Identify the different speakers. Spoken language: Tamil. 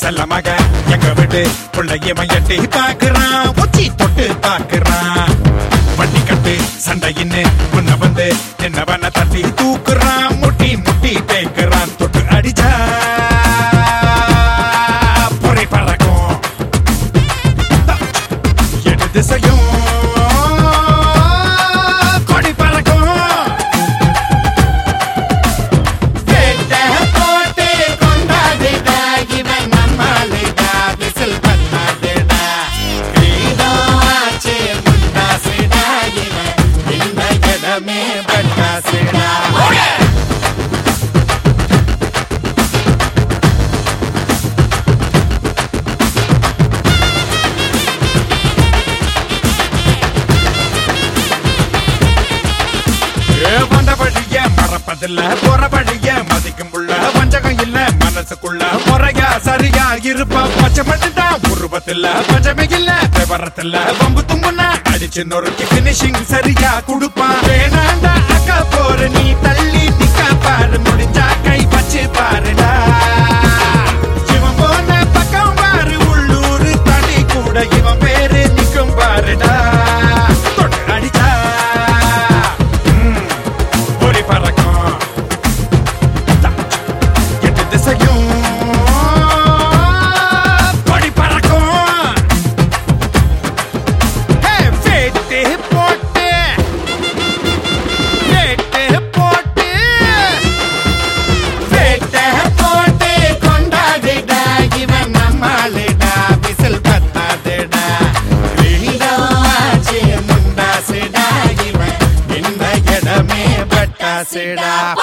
Speaker 1: செல்ல மக எங்க விட்டு பிள்ளையவன் எட்டி பாக்குறான் உச்சி தொட்டு பாக்குறான் வண்டி கட்டு சண்டையின்னு முன்ன வந்து என்னவன தட்டி தூக்குறான் முட்டி முட்டி தேய்க்கிறான் தொட்டு அடிச்சா பொறி பறக்கும் எடு திசையும் கொடி பறக்கும் வேட்டை போட்டு கொண்டாடிடா, இவன் நம்மாளுடா, விசில் பண்ணாதடா. வீடும் ஆச்சு முண்டாசுடா, இவன் இந்த இடமே பட்டாசுடா. ஏ, வந்த வழிய மறப்பதில்ல போற வழிய மதிக்கும் புள்ள வஞ்சகம் இல்ல மனசுக்குள்ள முறையா சரியா இருப்பா பச்சை மட்டும்தான் உருவத்துல பஞ்சமே இல்ல விவரத்துல வம்பு தும்புனா அடிச்சு நொறுக்கி பினிஷிங் சரியா குடுப்பான் வேணாண்டா அக்கா போற நீ தள்ளி நிக்க பாரு முடிஞ்சா கை வச்சு பாருடா இவன் போன பக்கம் பாரு உள்ளூர் தனி கூட இவன் பேரு நிக்கும் பாருடா தொட்டு அடிச்சா ம், பொறி பறக்கும் எட்டு திசையும் கொடி பறக்கும் ஹே, வேட்டு போட்டு வேட்டு போட்டு வேட்டை போட்டு கொண்டாடிடா இவன் நம்மாளுடா விசில் பத்தாதுடா வீடும் ஆச்சு முண்டாசுடா இவன் இந்த இடமே பட்டாசுடா